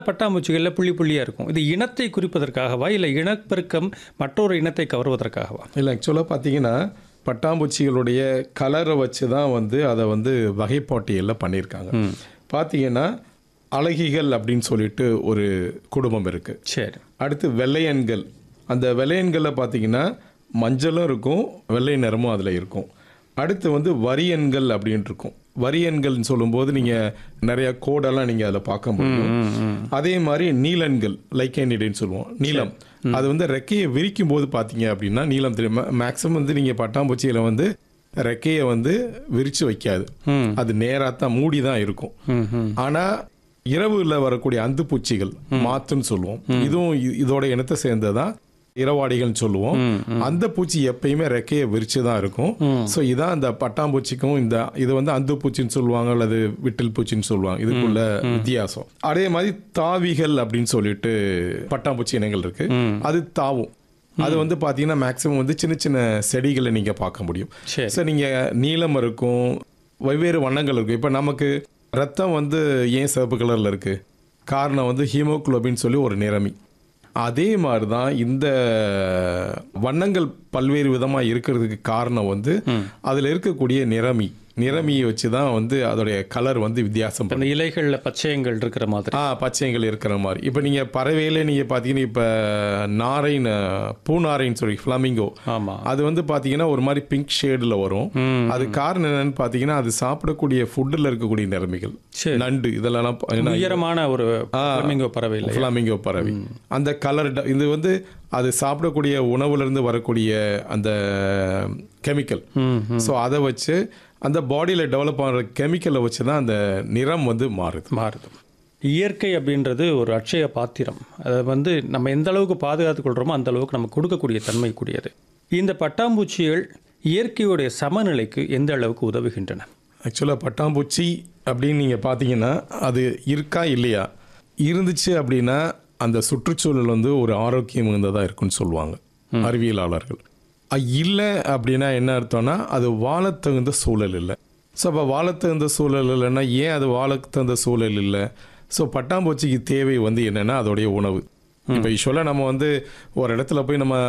பட்டாம்பூச்சிகளில் புள்ளி புள்ளியாக இருக்கும் இது இனத்தை குறிப்பதற்காகவா இல்லை இனப்பெருக்கம் மற்றொரு இனத்தை கவர்வதற்காகவா இல்லை ஆக்சுவலாக பார்த்தீங்கன்னா பட்டாம்பூச்சிகளுடைய கலரை வச்சு தான் வந்து அதை வந்து வகைப்பாட்டியலில் பண்ணியிருக்காங்க பார்த்தீங்கன்னா அழகிகள் அப்படின்னு சொல்லிட்டு ஒரு குடும்பம் இருக்குது சரி அடுத்து வெள்ளையன்கள் அந்த வெள்ளையன்களில் பார்த்தீங்கன்னா மஞ்சளும் இருக்கும் வெள்ளை நிறமும் அதில் இருக்கும் அடுத்து வந்து வரியன்கள் அப்படின்ட்டு இருக்கும் வரியன்கள்னு சொல்லும்போது நீங்கள் நிறைய கோடெல்லாம் நீங்கள் அதில் பார்க்க முடியும் அதே மாதிரி நீலன்கள் லைக்கேனிடைன்னு சொல்லுவோம் நீலம் அது வந்து ரெக்கையை விரிக்கும் போது பார்த்தீங்க அப்படின்னா நீலம் தெரியும் மேக்ஸிமம் வந்து நீங்கள் பட்டாம்பூச்சியில் வந்து ரெக்கையை வந்து விரிச்சு வைக்காது அது நேராக தான் மூடி தான் இருக்கும் ம் ம் ஆனால் இரவுல வரக்கூடிய அந்து பூச்சிகள் மாத்துன்னு சொல்லுவோம் இதுவும் இ- இதோட இனத்தை சேர்ந்ததான் இரவாடிகள்னு சொல்லுவோம் அந்த பூச்சி எப்பயுமே ரெக்கையை விரிச்சு தான் இருக்கும் ஸோ இதான் அந்த பட்டாம்பூச்சிக்கும் இந்த இது வந்து அந்து பூச்சின்னு சொல்லுவாங்க அல்லது விட்டில் பூச்சின்னு சொல்லுவாங்க இதுக்குள்ள வித்தியாசம் அதே மாதிரி தாவிகள் அப்படின்னு சொல்லிட்டு பட்டாம்பூச்சி இனங்கள் இருக்கு அது தாவும் அது வந்து பாத்தீங்கன்னா மேக்ஸிமம் வந்து சின்ன சின்ன செடிகளை நீங்க பார்க்க முடியும் சரி ஸோ நீங்க நீலம் இருக்கும் வெவ்வேறு வண்ணங்கள் இருக்கும் இப்போ நமக்கு ரத்தம் வந்து ஏன் சிவப்பு கலர்ல இருக்கு காரணம் வந்து ஹீமோகுளோபின் சொல்லி ஒரு நிறமி அதே மாதிரி தான் இந்த வண்ணங்கள் பல்வேறு விதமாக இருக்கிறதுக்கு காரணம் வந்து அதில் இருக்கக்கூடிய நிறமி நிறமியை வச்சு தான் வந்து அதோடைய கலர் வந்து வித்தியாசம் இந்த இலைகளில் பச்சையங்கள் இருக்கிற மாதிரி ஆ பச்சைங்கள் இருக்கிற மாதிரி இப்போ நீங்கள் பறவையில நீங்கள் பார்த்தீங்கன்னா இப்போ நாரைன்னு பூநாரைன்னு சொல்லி ஃப்ளமிங்கோ ஆமாம் அது வந்து பார்த்தீங்கன்னா ஒரு மாதிரி பிங்க் ஷேடில் வரும் அது காரணம் என்னன்னு பார்த்தீங்கன்னா அது சாப்பிடக்கூடிய ஃபுட்டில் இருக்கக்கூடிய நிறமிகள் சரி. நண்டு இதெல்லாம் ப- என்ன- உயரமான ஒரு flamingo பறவை இல்லை ஃப்ளாமிங்கோ பறவை அந்த கலர் இது வந்து அது சாப்பிடக்கூடிய உணவுல இருந்து வரக்கூடிய அந்த கெமிக்கல் ஸோ அதை வச்சு அந்த பாடியில் டெவலப் ஆகிற கெமிக்கலை வச்சு தான் அந்த நிறம் வந்து மாறுது மாறுது இயற்கை அப்படின்றது ஒரு அட்சய பாத்திரம் அதை வந்து நம்ம எந்த அளவுக்கு பாதுகாத்துக் கொள்கிறோமோ அந்த அளவுக்கு நமக்கு கொடுக்கக்கூடிய தன்மை கூடியது இந்த பட்டாம்பூச்சிகள் இயற்கையுடைய சமநிலைக்கு எந்த அளவுக்கு உதவுகின்றன ஆக்சுவலாக பட்டாம்பூச்சி அப்படின்னு நீங்கள் பார்த்தீங்கன்னா அது இருக்கா இல்லையா இருந்துச்சு அப்படின்னா அந்த சுற்றுச்சூழல் வந்து ஒரு ஆரோக்கியம் மிகுந்ததாக இருக்குன்னு சொல்லுவாங்க அறிவியலாளர்கள் இல்லை அப்படின்னா என்ன அர்த்தம்னா அது வாழத் தகுந்த சூழல் இல்லை ஸோ அப்போ வாழத் தகுந்த சூழல் இல்லைன்னா ஏன் அது வாழத் தகுந்த சூழல் இல்லை ஸோ பட்டாம்பூச்சிக்கு தேவை வந்து என்னென்னா அதோடைய உணவு இப்போ யூஸ்வலாக நம்ம வந்து ஒரு இடத்துல போய் நம்ம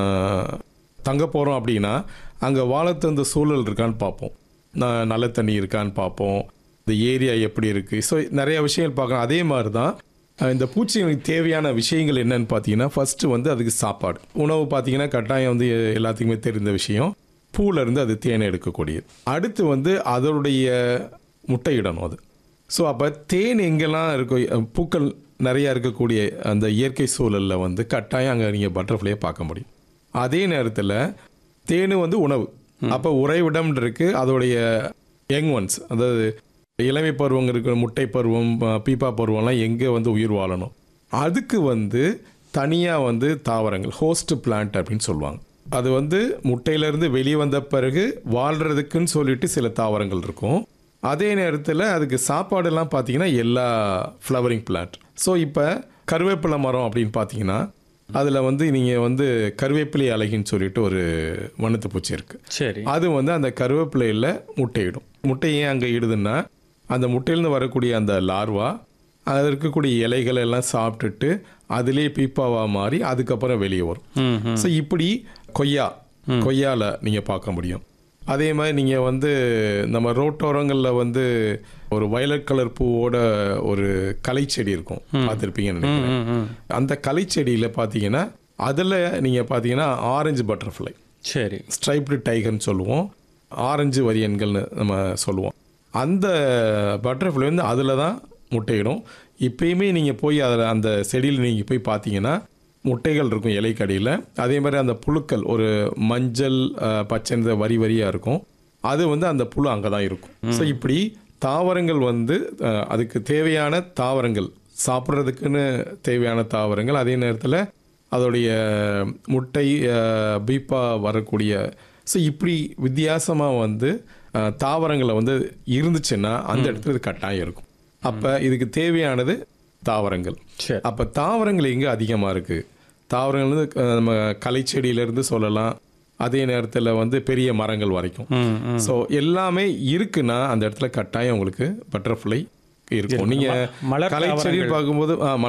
தங்க போகிறோம் அப்படின்னா அங்கே வாழத் தகுந்த சூழல் இருக்கான்னு பார்ப்போம் ந- நல்ல தண்ணி இருக்கான்னு பார்ப்போம் இந்த ஏரியா எப்படி இருக்குது ஸோ நிறைய விஷயங்கள் பார்க்கலாம் அதே மாதிரி தான் அஹ், இந்த பூச்சிகளுக்கு தேவையான விஷயங்கள் என்னன்னு பார்த்தீங்கன்னா ஃபர்ஸ்ட் வந்து அதுக்கு சாப்பாடு உணவு பார்த்தீங்கன்னா கட்டாயம் வந்து எ- எல்லாத்துக்குமே தெரிந்த விஷயம் பூல இருந்து அது தேனை எடுக்கக்கூடியது அடுத்து வந்து அதனுடைய முட்டையிடணும் அது ஸோ அப்போ தேன் எங்கெல்லாம் இருக்கோ அஹ், பூக்கள் நிறையா இருக்கக்கூடிய அந்த இயற்கை சூழலில் வந்து கட்டாயம் அங்கே நீங்கள் பட்டர்ஃப்ளையை பார்க்க முடியும் அதே நேரத்தில் தேனு வந்து உணவு அப்போ உறைவிடம் இருக்கு அதோடைய யங் ஒன்ஸ் அதாவது இளமை பருவம் இருக்கிற முட்டை பருவம் அஹ், பீப்பா பருவம்லாம் எங்கே வந்து உயிர் வாழணும் அதுக்கு வந்து தனியாக வந்து தாவரங்கள் ஹோஸ்ட் பிளான்ட் அப்படின்னு சொல்லுவாங்க அது வந்து முட்டையிலேருந்து வெளியே வந்த பிறகு வாழ்கிறதுக்குன்னு சொல்லிட்டு சில தாவரங்கள் இருக்கும் அதே நேரத்தில் அதுக்கு சாப்பாடெல்லாம் பார்த்தீங்கன்னா எல்லா ஃப்ளவரிங் பிளான்ட் ஸோ இப்போ கருவேப்பிலை மரம் அப்படின்னு பார்த்தீங்கன்னா அதில் வந்து நீங்கள் வந்து கருவேப்பிலை அழகின்னு சொல்லிட்டு ஒரு வண்ணத்து பூச்சி இருக்குது சரி அது வந்து அந்த கருவேப்பிலையில் முட்டையிடும் முட்டை ஏன் அங்கே இடுதுன்னா அந்த முட்டையிலேருந்து வரக்கூடிய அந்த லார்வா அதில் இருக்கக்கூடிய இலைகள் எல்லாம் சாப்பிட்டுட்டு அதிலே பீப்பாவா மாறி அதுக்கப்புறம் வெளியே வரும் ம் ஸோ இப்படி கொய்யா கொய்யால நீங்கள் பார்க்க முடியும் அதே மாதிரி நீங்கள் வந்து நம்ம ரோட்டோரங்களில் வந்து ஒரு வயலட் கலர் பூவோட ஒரு கலைச்செடி இருக்கும் பார்த்துருப்பீங்கன்னு நினைக்கிறேன் ம் ம் அந்த கலைச்செடியில் பார்த்தீங்கன்னா அதில் நீங்கள் பார்த்தீங்கன்னா ஆரஞ்சு பட்டர்ஃப்ளை சரி ஸ்ட்ரைப்டு டைகர்னு சொல்லுவோம் ஆரஞ்சு வரியன்கள்னு நம்ம சொல்லுவோம் அந்த பட்டர்ஃப்ளை வந்து அதில் தான் முட்டையிடும் இப்பயுமே நீங்கள் போய் அதில் அந்த செடியில் நீங்கள் போய் பார்த்தீங்கன்னா முட்டைகள் இருக்கும் இலைக்கடியில் அதே மாதிரி அந்த புழுக்கள் ஒரு மஞ்சள் அஹ், பச்சை நிற வரி வரியாக இருக்கும் அது வந்து அந்த புழு அங்கே தான் இருக்கும் ஸோ இப்படி தாவரங்கள் வந்து அஹ், அதுக்கு தேவையான தாவரங்கள் சாப்பிட்றதுக்குன்னு தேவையான தாவரங்கள் அதே நேரத்தில் அதோடைய முட்டை அஹ், பீப்பா வரக்கூடிய ஸோ இப்படி வித்தியாசமாக வந்து அஹ், தாவரங்களை வந்து இருந்துச்சுன்னா அந்த இடத்துல இது கட்டாயம் இருக்கும் அப்போ இதுக்கு தேவையானது தாவரங்கள் சரி அப்போ தாவரங்கள் எங்கே அதிகமாக இருக்குது தாவரங்கள் வந்து அஹ், நம்ம கலைச்செடியிலேருந்து சொல்லலாம் அதே நேரத்தில் வந்து பெரிய மரங்கள் வரைக்கும் ம் ம் ஸோ எல்லாமே இருக்குன்னா அந்த இடத்துல கட்டாயம் உங்களுக்கு பட்டர்ஃப்ளை இருக்கும் நீங்கள் மலர் கலை செடின்னு தாவரங்கள். பார்க்கும்போது ஆ,